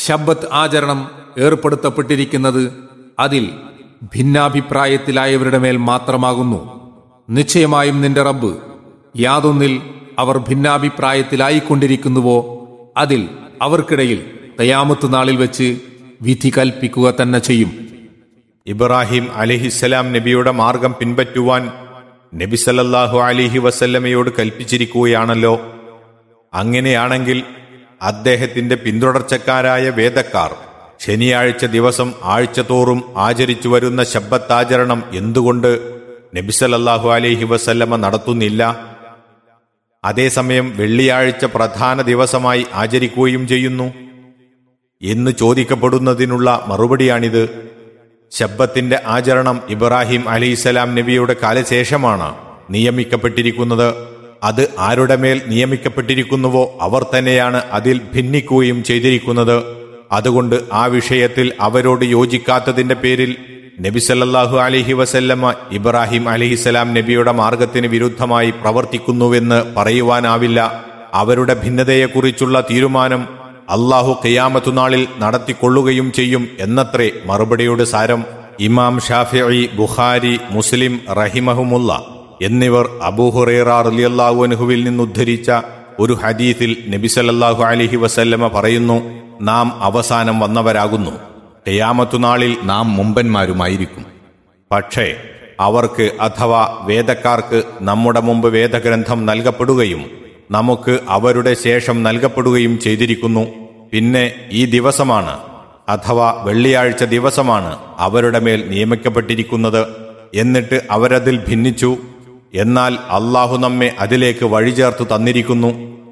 ശബ്ബത്ത് ആചരണം ഏർപ്പെടുത്തപ്പെട്ടിരിക്കുന്നത് അതിൽ ഭിന്നാഭിപ്രായത്തിലായവരുടെ മേൽ മാത്രമാകുന്നു നിശ്ചയമായും നിന്റെ റബ്ബ് യാതൊന്നിൽ അവർ ഭിന്നാഭിപ്രായത്തിലായിക്കൊണ്ടിരിക്കുന്നുവോ അതിൽ അവർക്കിടയിൽ തയാമത്ത് നാളിൽ വെച്ച് വിധി കൽപ്പിക്കുക തന്നെ ചെയ്യും ഇബ്രാഹിം അലിഹിസ്സലാം നബിയുടെ മാർഗം പിൻപറ്റുവാൻ നബി സല്ലല്ലാഹു അലിഹി വസല്ലമയോട് കൽപ്പിച്ചിരിക്കുകയാണല്ലോ അങ്ങനെയാണെങ്കിൽ അദ്ദേഹത്തിന്റെ പിന്തുടർച്ചക്കാരായ വേദക്കാർ ശനിയാഴ്ച ദിവസം ആഴ്ചതോറും ആചരിച്ചു വരുന്ന ശബ്ദത്താചരണം എന്തുകൊണ്ട് നബി സല്ലല്ലാഹു അലിഹി വസല്ലമ നടത്തുന്നില്ല അതേസമയം വെള്ളിയാഴ്ച പ്രധാന ദിവസമായി ആചരിക്കുകയും ചെയ്യുന്നു എന്ന് ചോദിക്കപ്പെടുന്നതിനുള്ള മറുപടിയാണിത് ശബ്ദത്തിന്റെ ആചരണം ഇബ്രാഹിം അലിസ്സലാം നബിയുടെ കാലശേഷമാണ് നിയമിക്കപ്പെട്ടിരിക്കുന്നത് അത് ആരുടെ മേൽ നിയമിക്കപ്പെട്ടിരിക്കുന്നുവോ അവർ തന്നെയാണ് അതിൽ ഭിന്നിക്കുകയും ചെയ്തിരിക്കുന്നത് അതുകൊണ്ട് ആ വിഷയത്തിൽ അവരോട് യോജിക്കാത്തതിന്റെ പേരിൽ നബി സല്ലല്ലാഹു അലിഹി വസല്ലമ ഇബ്രാഹിം അലിഹിസലാം നബിയുടെ മാർഗത്തിന് വിരുദ്ധമായി പ്രവർത്തിക്കുന്നുവെന്ന് പറയുവാനാവില്ല അവരുടെ ഭിന്നതയെക്കുറിച്ചുള്ള തീരുമാനം അള്ളാഹു ഖിയാമത്തുനാളിൽ നടത്തിക്കൊള്ളുകയും ചെയ്യും എന്നത്രേ മറുപടിയുടെ സാരം ഇമാം ഷാഫിഇ ബുഖാരി മുസ്ലിം റഹിമഹുമുള്ള എന്നിവർ അബൂഹുറേറ റലിയല്ലാഹുഅനുഹുവിൽ നിന്നുദ്ധരിച്ച ഒരു ഹദീസിൽ നബി സല്ലല്ലാഹു അലൈഹി വസല്ലമ പറയുന്നു നാം അവസാനം വന്നവരാകുന്നു ഖിയാമത്തുനാളിൽ നാം മുമ്പന്മാരുമായിരിക്കും പക്ഷേ അവർക്ക് അഥവാ വേദക്കാർക്ക് നമ്മുടെ മുമ്പ് വേദഗ്രന്ഥം നൽകപ്പെടുകയും നമുക്ക് അവരുടെ ശേഷം നൽകപ്പെടുകയും ചെയ്തിരിക്കുന്നു പിന്നെ ഈ ദിവസമാണ് അഥവാ വെള്ളിയാഴ്ച ദിവസമാണ് അവരുടെ മേൽ നിയമിക്കപ്പെട്ടിരിക്കുന്നത് എന്നിട്ട് അവരതിൽ ഭിന്നിച്ചു എന്നാൽ അള്ളാഹു നമ്മെ അതിലേക്ക് വഴിചേർത്തു തന്നിരിക്കുന്നു